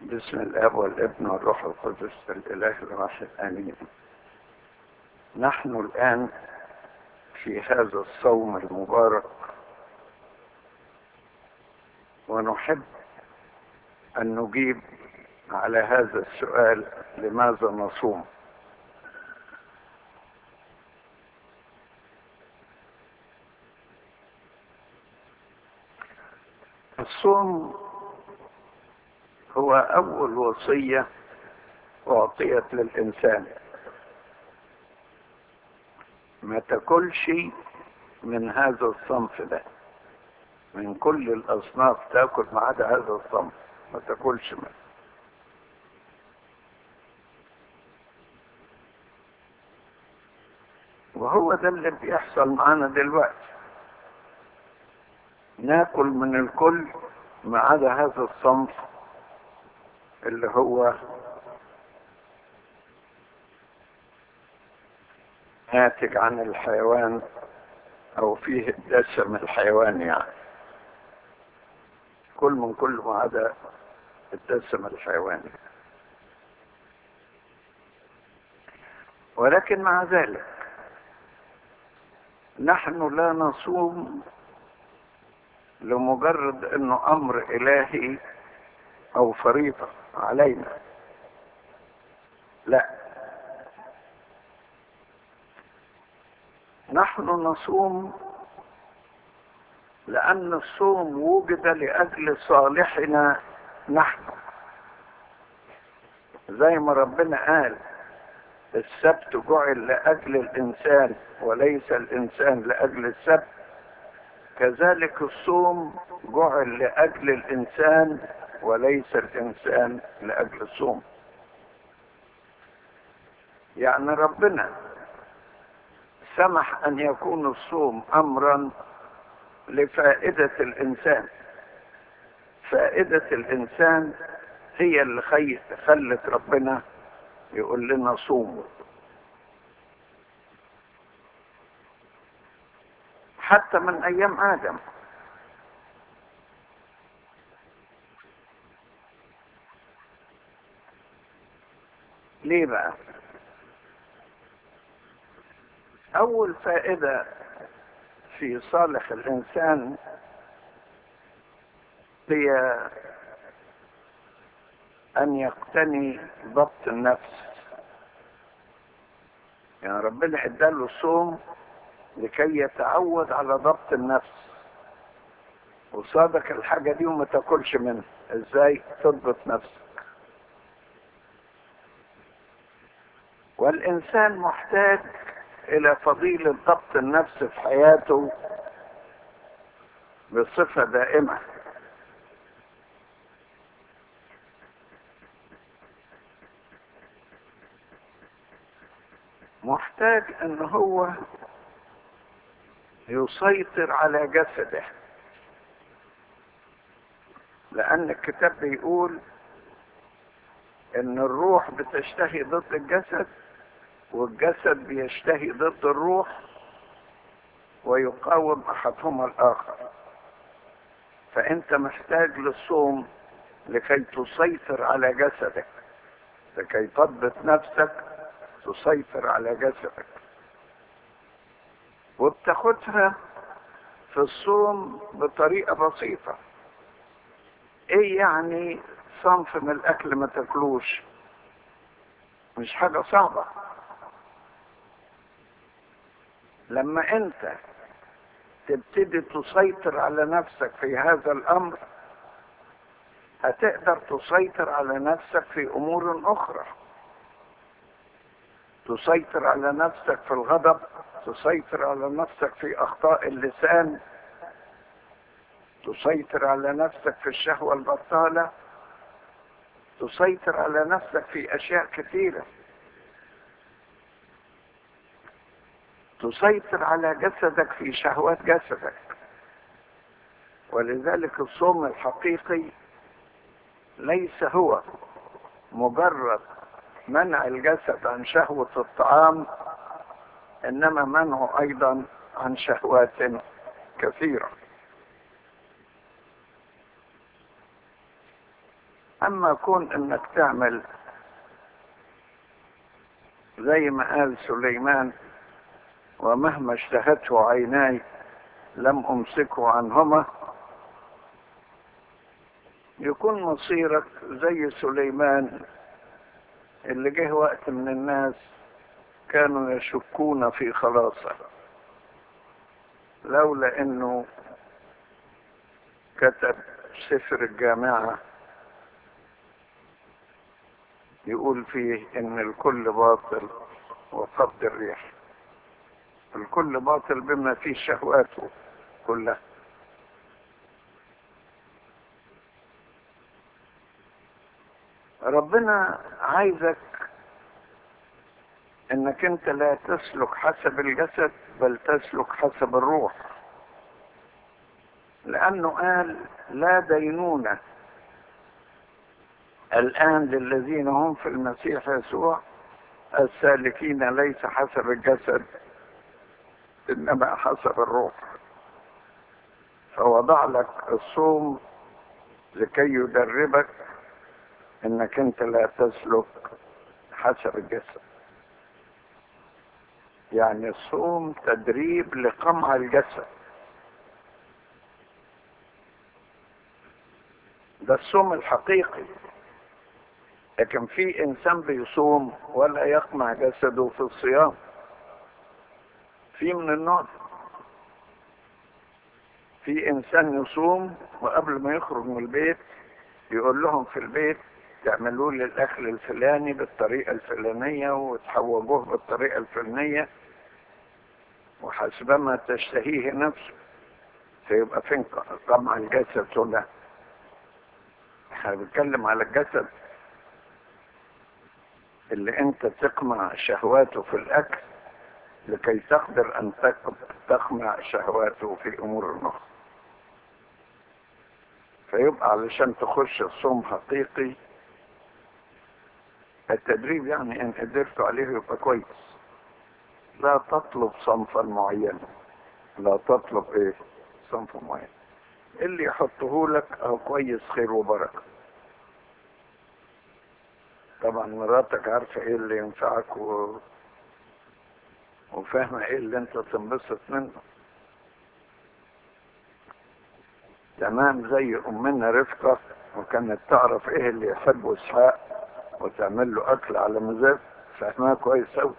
بسم الاب والابن والروح القدس الاله الواحد امين نحن الان في هذا الصوم المبارك ونحب ان نجيب على هذا السؤال لماذا نصوم الصوم هو اول وصيه اعطيت للانسان ما تاكلش من هذا الصنف ده من كل الاصناف تاكل ما عدا هذا الصنف ما تاكلش منه وهو ده اللي بيحصل معانا دلوقتي ناكل من الكل ما عدا هذا الصنف اللي هو ناتج عن الحيوان او فيه الدسم الحيواني يعني كل من كل ما عدا الدسم الحيواني ولكن مع ذلك نحن لا نصوم لمجرد انه امر الهي او فريضه علينا لا نحن نصوم لان الصوم وجد لاجل صالحنا نحن زي ما ربنا قال السبت جعل لاجل الانسان وليس الانسان لاجل السبت كذلك الصوم جعل لاجل الانسان وليس الانسان لاجل الصوم يعني ربنا سمح ان يكون الصوم امرا لفائده الانسان فائده الانسان هي اللي خلت ربنا يقول لنا صوموا حتى من ايام ادم ليه بقى اول فائده في صالح الانسان هي ان يقتني ضبط النفس يعني ربنا اداله الصوم لكي يتعود على ضبط النفس وصادق الحاجة دي وما تاكلش منها ازاي تضبط نفسك والانسان محتاج الى فضيلة ضبط النفس في حياته بصفة دائمة محتاج ان هو يسيطر على جسده لان الكتاب بيقول ان الروح بتشتهي ضد الجسد والجسد بيشتهي ضد الروح ويقاوم احدهما الاخر فانت محتاج للصوم لكي تسيطر على جسدك لكي تضبط نفسك تسيطر على جسدك وبتاخدها في الصوم بطريقة بسيطة ايه يعني صنف من الاكل ما تاكلوش مش حاجة صعبة لما انت تبتدي تسيطر على نفسك في هذا الامر هتقدر تسيطر على نفسك في امور اخرى تسيطر على نفسك في الغضب تسيطر على نفسك في اخطاء اللسان تسيطر على نفسك في الشهوة البطالة تسيطر على نفسك في اشياء كثيرة تسيطر على جسدك في شهوات جسدك ولذلك الصوم الحقيقي ليس هو مجرد منع الجسد عن شهوة الطعام انما منعه ايضا عن شهوات كثيرة اما كون انك تعمل زي ما قال سليمان ومهما اشتهته عيناي لم امسكه عنهما يكون مصيرك زي سليمان اللي جه وقت من الناس كانوا يشكون في خلاصه لولا انه كتب سفر الجامعة يقول فيه ان الكل باطل وقبض الريح الكل باطل بما فيه شهواته كلها ربنا عايزك انك انت لا تسلك حسب الجسد بل تسلك حسب الروح لانه قال لا دينونة الان للذين هم في المسيح يسوع السالكين ليس حسب الجسد انما حسب الروح فوضع لك الصوم لكي يدربك انك انت لا تسلك حسب الجسد يعني الصوم تدريب لقمع الجسد ده الصوم الحقيقي لكن في انسان بيصوم ولا يقمع جسده في الصيام في من النوع في انسان يصوم وقبل ما يخرج من البيت يقول لهم في البيت تعملوا لي الاكل الفلاني بالطريقه الفلانيه وتحوجوه بالطريقه الفلانيه وحسبما تشتهيه نفسه فيبقى فين طمع الجسد هنا احنا بنتكلم على الجسد اللي انت تقمع شهواته في الاكل لكي تقدر ان تقمع شهواته في امور النص فيبقى علشان تخش الصوم حقيقي التدريب يعني ان قدرت عليه يبقى كويس لا تطلب صنفا معينا لا تطلب ايه صنف معين اللي يحطه لك او كويس خير وبركه طبعا مراتك عارفه ايه اللي ينفعك و... وفاهمه ايه اللي انت تنبسط منه تمام زي امنا رفقه وكانت تعرف ايه اللي يحبه اسحاق وتعمل له اكل على مزاج فاهمها كويس اوي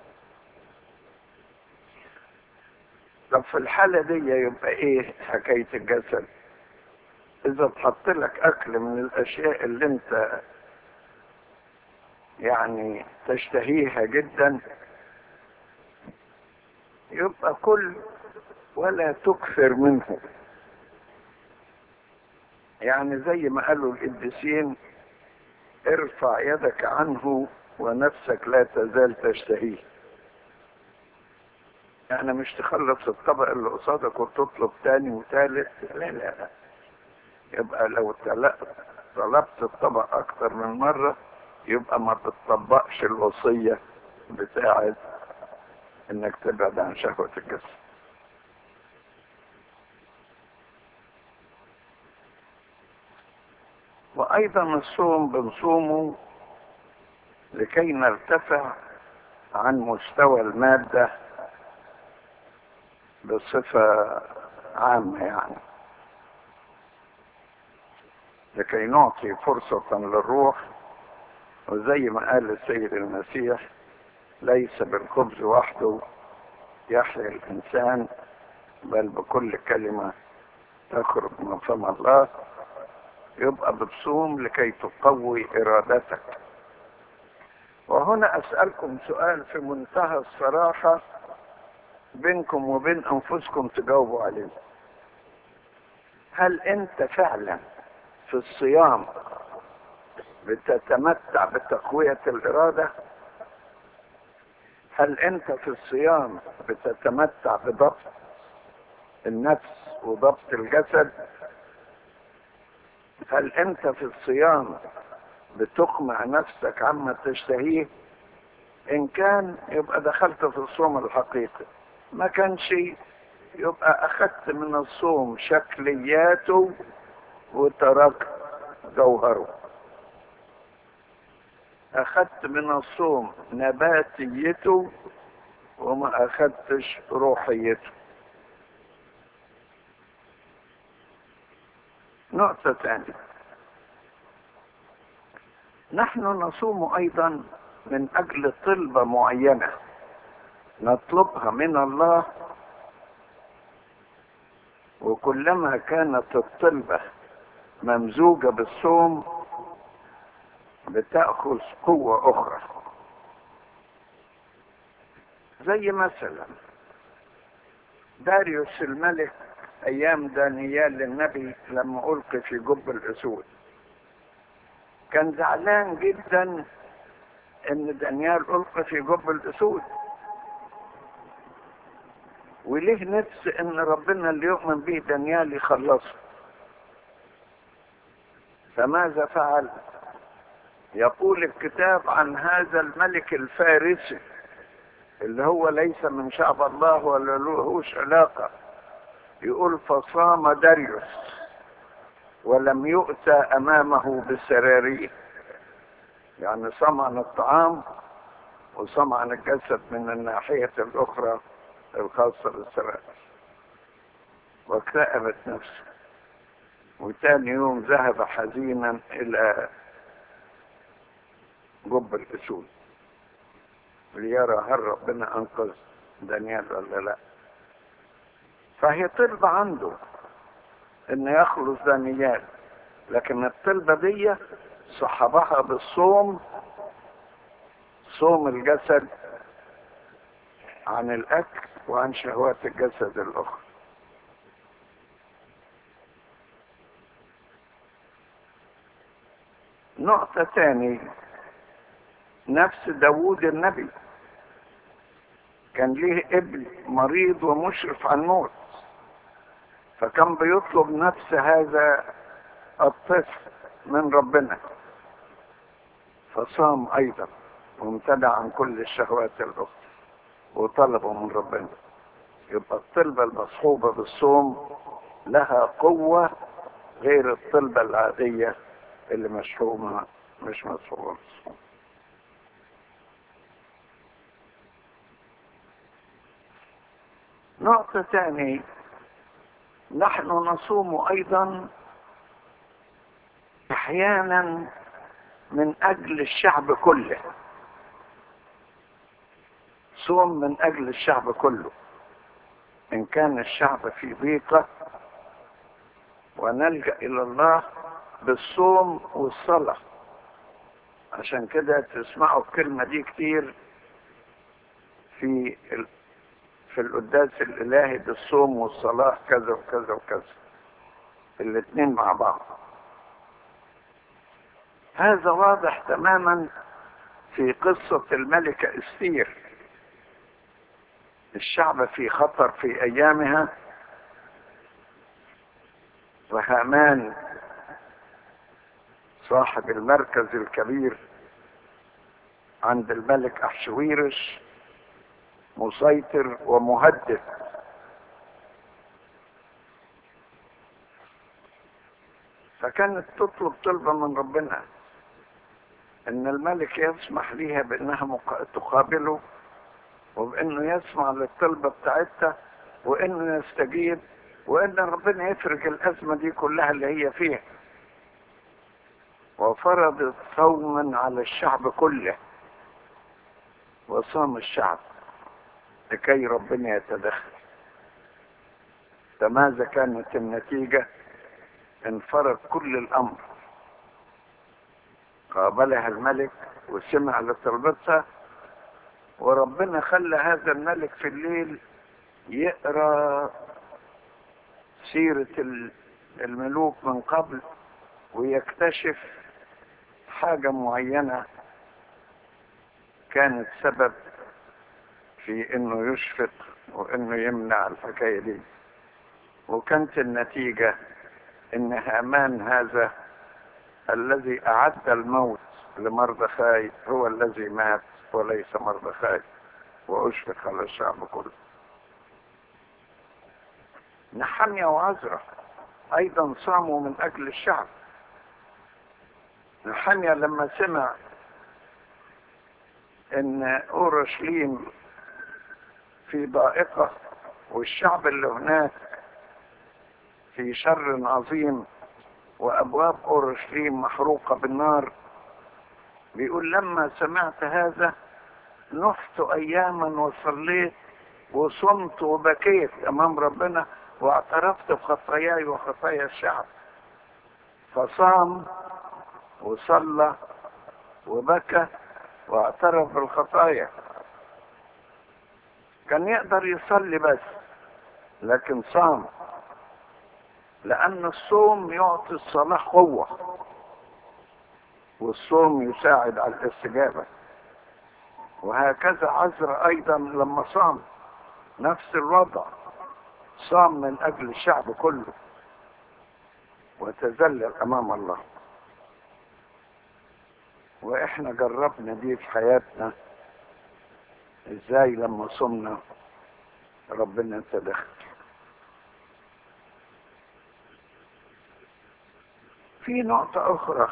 طب في الحالة دي يبقى ايه حكاية الجسد اذا اتحط لك اكل من الاشياء اللي انت يعني تشتهيها جدا يبقى كل ولا تكثر منه يعني زي ما قالوا القديسين ارفع يدك عنه ونفسك لا تزال تشتهيه يعني مش تخلص الطبق اللي قصادك وتطلب تاني وتالت لا لا لا يبقى لو طلبت الطبق اكتر من مرة يبقى ما بتطبقش الوصية بتاعت انك تبعد عن شهوة الجسد وايضا الصوم بنصومه لكي نرتفع عن مستوى المادة بصفة عامة يعني لكي نعطي فرصة للروح وزي ما قال السيد المسيح ليس بالخبز وحده يحيا الإنسان بل بكل كلمة تخرج من فم الله يبقى بتصوم لكي تقوي إرادتك وهنا أسألكم سؤال في منتهى الصراحة بينكم وبين أنفسكم تجاوبوا عليه هل أنت فعلا في الصيام بتتمتع بتقوية الإرادة هل أنت في الصيام بتتمتع بضبط النفس وضبط الجسد هل أنت في الصيام بتقمع نفسك عما تشتهيه إن كان يبقى دخلت في الصوم الحقيقي ما كانش يبقى أخذت من الصوم شكلياته وتركت جوهره اخدت من الصوم نباتيته وما اخدتش روحيته نقطة ثانية نحن نصوم ايضا من اجل طلبة معينة نطلبها من الله وكلما كانت الطلبة ممزوجة بالصوم بتأخذ قوة أخرى زي مثلا داريوس الملك أيام دانيال النبي لما ألقي في جب الأسود كان زعلان جدا إن دانيال ألقي في جب الأسود وليه نفس إن ربنا اللي يؤمن به دانيال يخلصه فماذا فعل؟ يقول الكتاب عن هذا الملك الفارسي اللي هو ليس من شعب الله ولا لهوش علاقة يقول فصام داريوس ولم يؤتى أمامه بالسراريه يعني صام عن الطعام وصام عن الجسد من الناحية الأخرى الخاصة بالسرائر واكتئبت نفسه وتاني يوم ذهب حزينا إلى جب الأسود ليرى هل ربنا أنقذ دانيال ولا لا فهي طلبة عنده إن يخلص دانيال لكن الطلبة دي صحبها بالصوم صوم الجسد عن الأكل وعن شهوات الجسد الأخرى نقطة تاني نفس داوود النبي كان ليه ابن مريض ومشرف على الموت فكان بيطلب نفس هذا الطفل من ربنا فصام ايضا وامتنع عن كل الشهوات الاخرى وطلبه من ربنا يبقى الطلبة المصحوبة بالصوم لها قوة غير الطلبة العادية اللي مشحومة مش مصحوبة بالصوم نقطة ثانية نحن نصوم أيضا أحيانا من أجل الشعب كله صوم من أجل الشعب كله إن كان الشعب في ضيقة ونلجأ إلى الله بالصوم والصلاة عشان كده تسمعوا الكلمة دي كتير في ال... في القداس الإلهي بالصوم والصلاة كذا وكذا وكذا الاثنين مع بعض هذا واضح تماما في قصة الملكة استير الشعب في خطر في أيامها وهامان صاحب المركز الكبير عند الملك أحشويرش مسيطر ومهدد فكانت تطلب طلبة من ربنا ان الملك يسمح ليها بانها تقابله وبانه يسمع للطلبة بتاعتها وانه يستجيب وان ربنا يفرج الازمة دي كلها اللي هي فيها وفرضت صوما على الشعب كله وصام الشعب لكي ربنا يتدخل فماذا كانت النتيجة انفرد كل الأمر قابلها الملك وسمع لطلبتها وربنا خلى هذا الملك في الليل يقرا سيرة الملوك من قبل ويكتشف حاجة معينة كانت سبب في انه يشفق وانه يمنع الحكاية دي وكانت النتيجة ان هامان هذا الذي اعد الموت لمردخاي هو الذي مات وليس مردخاي واشفق على الشعب كله نحمية وعزرة ايضا صاموا من اجل الشعب نحمية لما سمع ان اورشليم في ضائقة والشعب اللي هناك في شر عظيم وابواب اورشليم محروقة بالنار بيقول لما سمعت هذا نحت اياما وصليت وصمت وبكيت امام ربنا واعترفت بخطاياي وخطايا الشعب فصام وصلى وبكى واعترف بالخطايا كان يقدر يصلي بس لكن صام لأن الصوم يعطي الصلاة قوة والصوم يساعد على الاستجابة وهكذا عزر أيضا لما صام نفس الوضع صام من أجل الشعب كله وتذلل أمام الله وإحنا جربنا دي في حياتنا إزاي لما صمنا ربنا تدخل في نقطة أخرى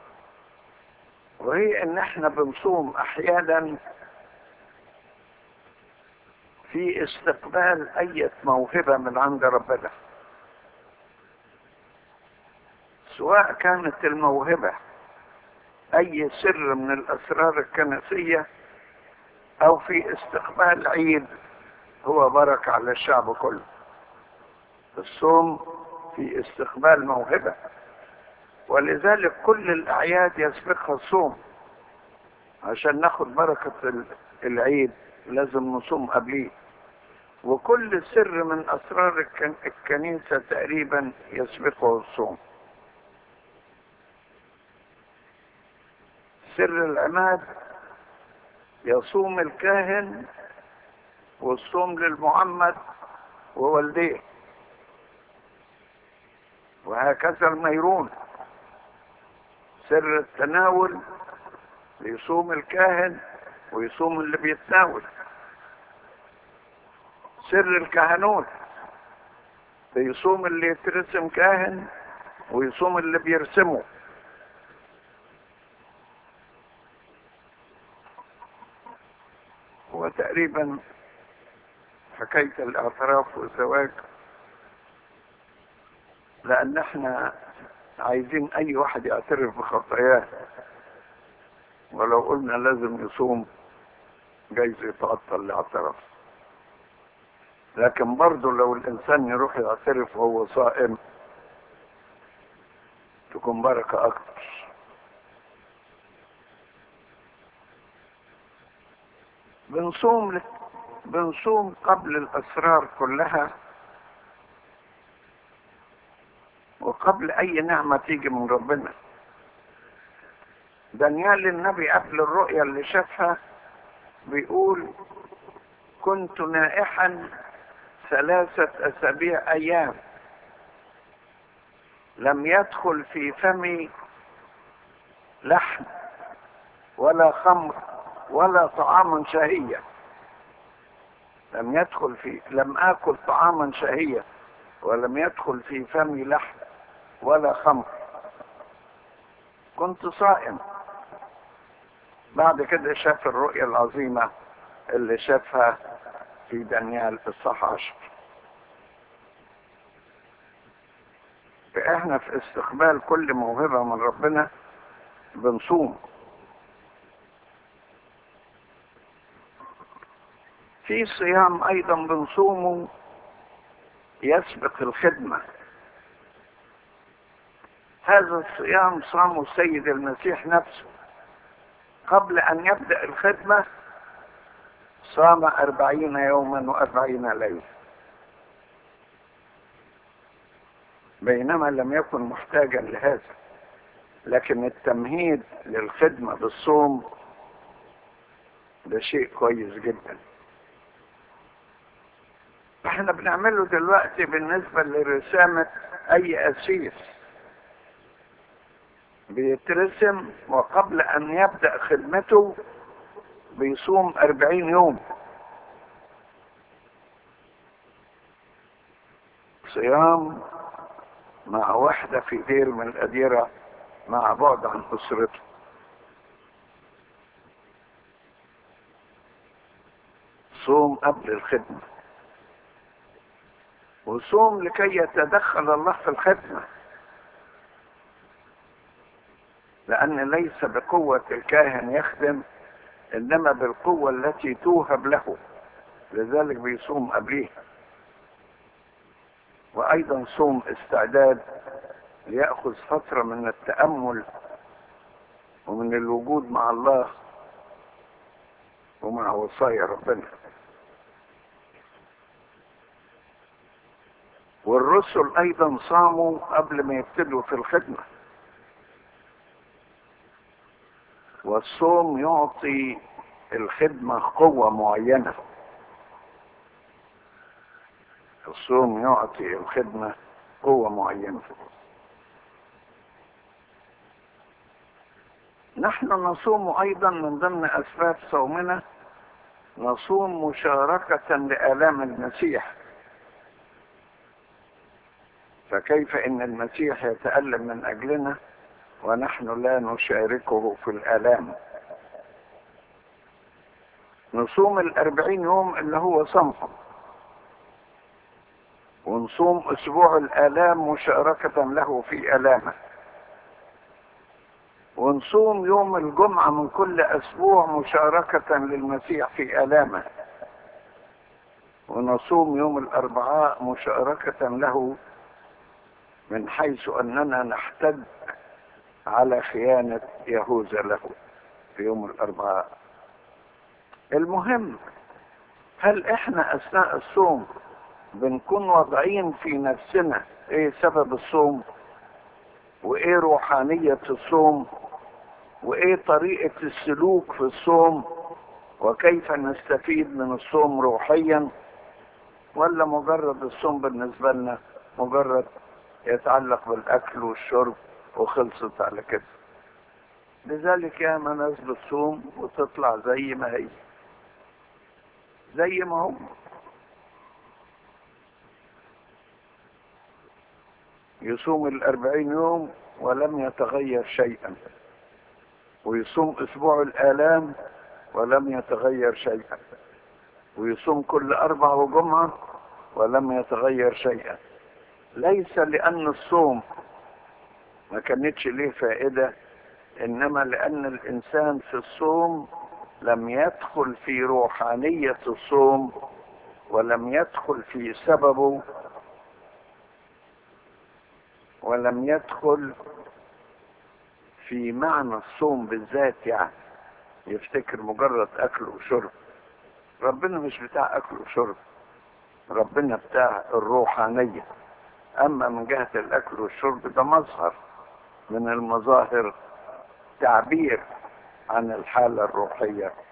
وهي إن إحنا بنصوم أحيانا في استقبال أي موهبة من عند ربنا سواء كانت الموهبة أي سر من الأسرار الكنسية أو في استقبال عيد هو بركة على الشعب كله الصوم في استقبال موهبة ولذلك كل الأعياد يسبقها الصوم عشان ناخد بركة العيد لازم نصوم قبليه وكل سر من أسرار الكنيسة تقريبا يسبقه الصوم سر العماد يصوم الكاهن والصوم للمعمد ووالديه وهكذا الميرون سر التناول يصوم الكاهن ويصوم اللي بيتناول سر الكهنوت بيصوم اللي يترسم كاهن ويصوم اللي بيرسمه هو تقريبا حكاية الاعتراف والزواج لأن احنا عايزين أي واحد يعترف بخطاياه ولو قلنا لازم يصوم جايز يتعطل الاعتراف لكن برضه لو الإنسان يروح يعترف وهو صائم تكون بركة أكتر بنصوم بنصوم قبل الأسرار كلها وقبل أي نعمة تيجي من ربنا دانيال النبي قبل الرؤيا اللي شافها بيقول كنت نائحا ثلاثة أسابيع أيام لم يدخل في فمي لحم ولا خمر ولا طعاما شهيا لم يدخل في لم آكل طعاما شهيا ولم يدخل في فمي لحم ولا خمر كنت صائم بعد كده شاف الرؤية العظيمة اللي شافها في دانيال الصح عشر فاحنا في استقبال كل موهبة من ربنا بنصوم في صيام ايضا بنصومه يسبق الخدمة هذا الصيام صامه السيد المسيح نفسه قبل ان يبدأ الخدمة صام أربعين يوما وأربعين ليلة بينما لم يكن محتاجا لهذا لكن التمهيد للخدمة بالصوم ده شيء كويس جدا احنا بنعمله دلوقتي بالنسبة لرسامة اي اسيس بيترسم وقبل ان يبدأ خدمته بيصوم أربعين يوم صيام مع واحدة في دير من الأديرة مع بعد عن أسرته صوم قبل الخدمة وصوم لكي يتدخل الله في الخدمة لأن ليس بقوة الكاهن يخدم إنما بالقوة التي توهب له لذلك بيصوم قبليها وأيضا صوم استعداد ليأخذ فترة من التأمل ومن الوجود مع الله ومع وصايا ربنا والرسل ايضا صاموا قبل ما يبتدوا في الخدمة والصوم يعطي الخدمة قوة معينة الصوم يعطي الخدمة قوة معينة نحن نصوم ايضا من ضمن اسباب صومنا نصوم مشاركة لآلام المسيح فكيف ان المسيح يتألم من اجلنا ونحن لا نشاركه في الآلام نصوم الأربعين يوم اللي هو صمهم ونصوم أسبوع الآلام مشاركة له في آلامه ونصوم يوم الجمعة من كل أسبوع مشاركة للمسيح في آلامه ونصوم يوم الأربعاء مشاركة له من حيث أننا نحتج على خيانة يهوذا له في يوم الأربعاء المهم هل احنا أثناء الصوم بنكون واضعين في نفسنا ايه سبب الصوم وايه روحانية الصوم وايه طريقة السلوك في الصوم وكيف نستفيد من الصوم روحيا ولا مجرد الصوم بالنسبة لنا مجرد يتعلق بالاكل والشرب وخلصت على كده لذلك يا ناس بتصوم وتطلع زي ما هي زي ما هو يصوم الأربعين يوم ولم يتغير شيئا ويصوم أسبوع الآلام ولم يتغير شيئا ويصوم كل أربع وجمعة ولم يتغير شيئا ليس لأن الصوم ما كانتش ليه فائدة إنما لأن الإنسان في الصوم لم يدخل في روحانية الصوم ولم يدخل في سببه ولم يدخل في معنى الصوم بالذات يعني يفتكر مجرد اكل وشرب ربنا مش بتاع اكل وشرب ربنا بتاع الروحانية اما من جهة الاكل والشرب ده مظهر من المظاهر تعبير عن الحالة الروحية